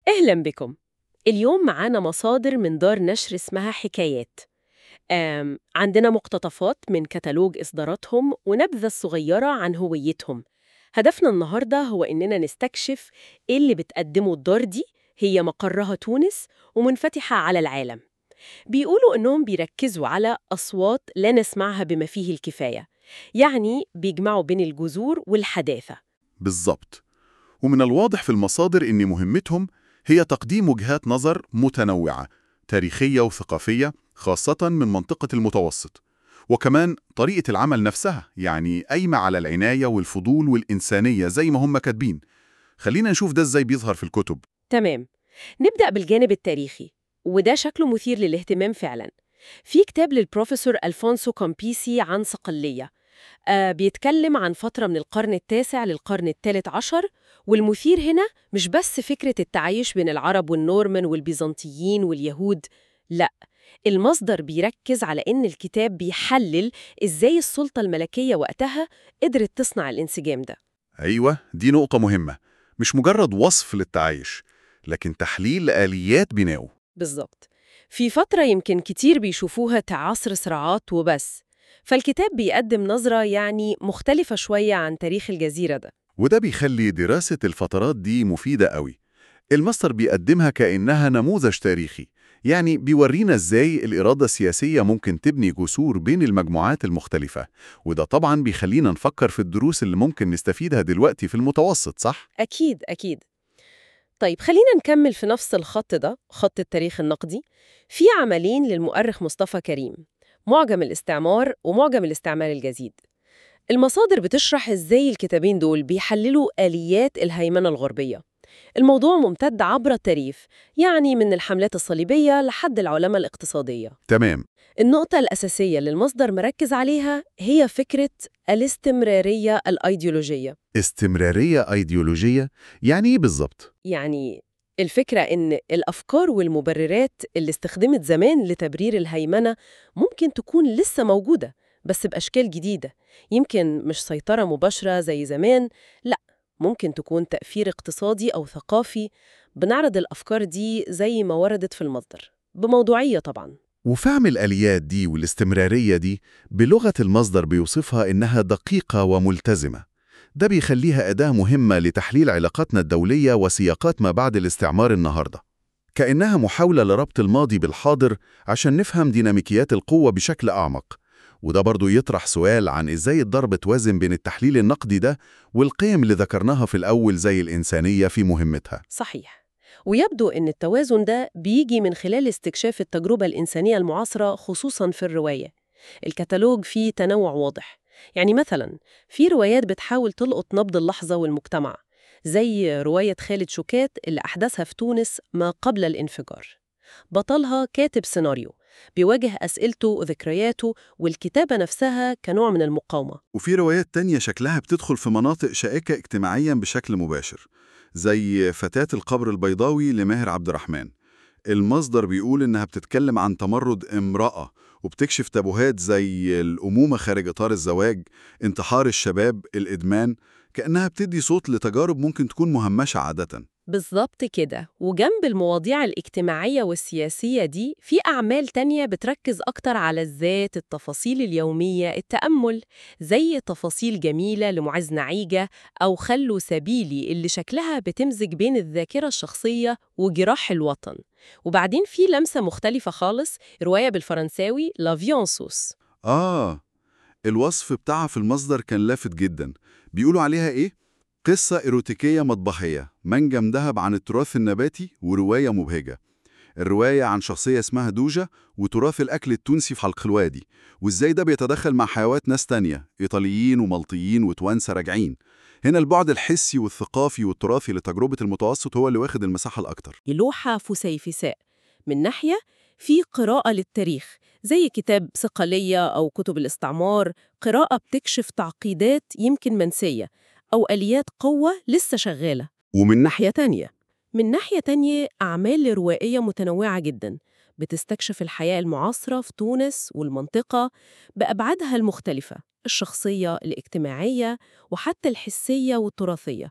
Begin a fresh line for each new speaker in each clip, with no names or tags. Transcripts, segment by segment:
أهلا بكم اليوم معانا مصادر من دار نشر اسمها حكايات آم عندنا مقتطفات من كتالوج إصداراتهم ونبذة صغيرة عن هويتهم هدفنا النهاردة هو إننا نستكشف إيه اللي بتقدمه الدار دي هي مقرها تونس ومنفتحة على العالم بيقولوا إنهم بيركزوا على أصوات لا نسمعها بما فيه الكفاية يعني بيجمعوا بين الجذور والحداثة
بالظبط ومن الواضح في المصادر إن مهمتهم هي تقديم وجهات نظر متنوعة تاريخية وثقافية خاصة من منطقة المتوسط وكمان طريقة العمل نفسها يعني قايمة على العناية والفضول والإنسانية زي ما هم كاتبين خلينا نشوف ده إزاي بيظهر في الكتب
تمام نبدأ بالجانب التاريخي وده شكله مثير للاهتمام فعلا في كتاب للبروفيسور ألفونسو كومبيسي عن صقلية آه بيتكلم عن فترة من القرن التاسع للقرن الثالث عشر والمثير هنا مش بس فكرة التعايش بين العرب والنورمان والبيزنطيين واليهود لا المصدر بيركز على إن الكتاب بيحلل إزاي السلطة الملكية وقتها قدرت تصنع الانسجام ده
أيوة دي نقطة مهمة مش مجرد وصف للتعايش لكن تحليل لآليات بنائه
بالظبط في فترة يمكن كتير بيشوفوها كعصر صراعات وبس فالكتاب بيقدم نظرة يعني مختلفة شوية عن تاريخ الجزيرة ده
وده بيخلي دراسة الفترات دي مفيدة قوي المصدر بيقدمها كأنها نموذج تاريخي يعني بيورينا ازاي الإرادة السياسية ممكن تبني جسور بين المجموعات المختلفة وده طبعا بيخلينا نفكر في الدروس اللي ممكن نستفيدها دلوقتي في المتوسط صح؟
أكيد أكيد طيب خلينا نكمل في نفس الخط ده خط التاريخ النقدي في عملين للمؤرخ مصطفى كريم معجم الاستعمار ومعجم الاستعمار الجديد المصادر بتشرح ازاي الكتابين دول بيحللوا آليات الهيمنة الغربية الموضوع ممتد عبر التاريخ يعني من الحملات الصليبية لحد العلماء الاقتصادية
تمام
النقطة الأساسية اللي المصدر مركز عليها هي فكرة الاستمرارية الأيديولوجية
استمرارية أيديولوجية يعني إيه بالظبط؟
يعني الفكرة إن الأفكار والمبررات اللي استخدمت زمان لتبرير الهيمنة ممكن تكون لسه موجودة بس بأشكال جديدة يمكن مش سيطرة مباشرة زي زمان لأ ممكن تكون تأثير اقتصادي أو ثقافي بنعرض الأفكار دي زي ما وردت في المصدر بموضوعية طبعاً
وفهم الآليات دي والاستمرارية دي بلغة المصدر بيوصفها إنها دقيقة وملتزمة ده بيخليها أداة مهمة لتحليل علاقاتنا الدولية وسياقات ما بعد الاستعمار النهاردة كأنها محاولة لربط الماضي بالحاضر عشان نفهم ديناميكيات القوة بشكل أعمق وده برضو يطرح سؤال عن إزاي الضرب توازن بين التحليل النقدي ده والقيم اللي ذكرناها في الأول زي الإنسانية في مهمتها
صحيح ويبدو أن التوازن ده بيجي من خلال استكشاف التجربة الإنسانية المعاصرة خصوصاً في الرواية الكتالوج فيه تنوع واضح يعني مثلاً في روايات بتحاول تلقط نبض اللحظة والمجتمع زي رواية خالد شوكات اللي أحدثها في تونس ما قبل الانفجار بطلها كاتب سيناريو بيواجه أسئلته وذكرياته والكتابة نفسها كنوع من المقاومة
وفي روايات تانية شكلها بتدخل في مناطق شائكة اجتماعيا بشكل مباشر زي فتاة القبر البيضاوي لماهر عبد الرحمن المصدر بيقول إنها بتتكلم عن تمرد امرأة وبتكشف تابوهات زي الأمومة خارج إطار الزواج انتحار الشباب الإدمان كأنها بتدي صوت لتجارب ممكن تكون مهمشة عادة
بالظبط كده وجنب المواضيع الاجتماعية والسياسية دي في أعمال تانية بتركز أكتر على الذات التفاصيل اليومية التأمل زي تفاصيل جميلة لمعز نعيجة أو خلو سبيلي اللي شكلها بتمزج بين الذاكرة الشخصية وجراح الوطن وبعدين في لمسة مختلفة خالص رواية بالفرنساوي لافيونسوس
آه الوصف بتاعها في المصدر كان لافت جدا بيقولوا عليها إيه؟ قصة إيروتيكية مطبخية منجم ذهب عن التراث النباتي ورواية مبهجة الرواية عن شخصية اسمها دوجة وتراث الأكل التونسي في حلق الوادي وإزاي ده بيتدخل مع حيوات ناس تانية إيطاليين وملطيين وتوانسة راجعين هنا البعد الحسي والثقافي والتراثي لتجربة المتوسط هو اللي واخد المساحة الأكتر
لوحة فسيفساء من ناحية في قراءة للتاريخ زي كتاب صقلية أو كتب الاستعمار قراءة بتكشف تعقيدات يمكن منسية أو آليات قوة لسه شغالة
ومن ناحية
تانية من ناحية تانية أعمال روائية متنوعة جدا بتستكشف الحياة المعاصرة في تونس والمنطقة بأبعادها المختلفة الشخصية الاجتماعية وحتى الحسية والتراثية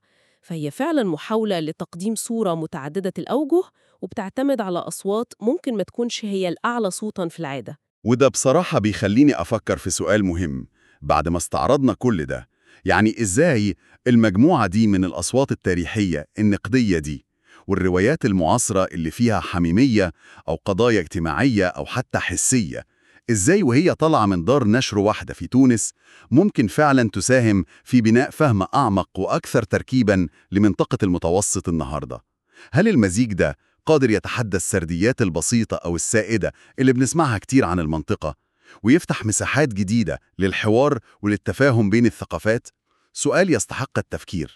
فهي فعلا محاولة لتقديم صورة متعددة الأوجه وبتعتمد على أصوات ممكن ما تكونش هي الأعلى صوتا في العادة
وده بصراحة بيخليني أفكر في سؤال مهم بعد ما استعرضنا كل ده يعني إزاي المجموعة دي من الأصوات التاريخية النقدية دي والروايات المعاصرة اللي فيها حميمية أو قضايا اجتماعية أو حتى حسية إزاي وهي طالعة من دار نشر واحدة في تونس ممكن فعلا تساهم في بناء فهم أعمق وأكثر تركيبا لمنطقة المتوسط النهاردة هل المزيج ده قادر يتحدى السرديات البسيطة أو السائدة اللي بنسمعها كتير عن المنطقة ويفتح مساحات جديدة للحوار وللتفاهم بين الثقافات؟ سؤال يستحق التفكير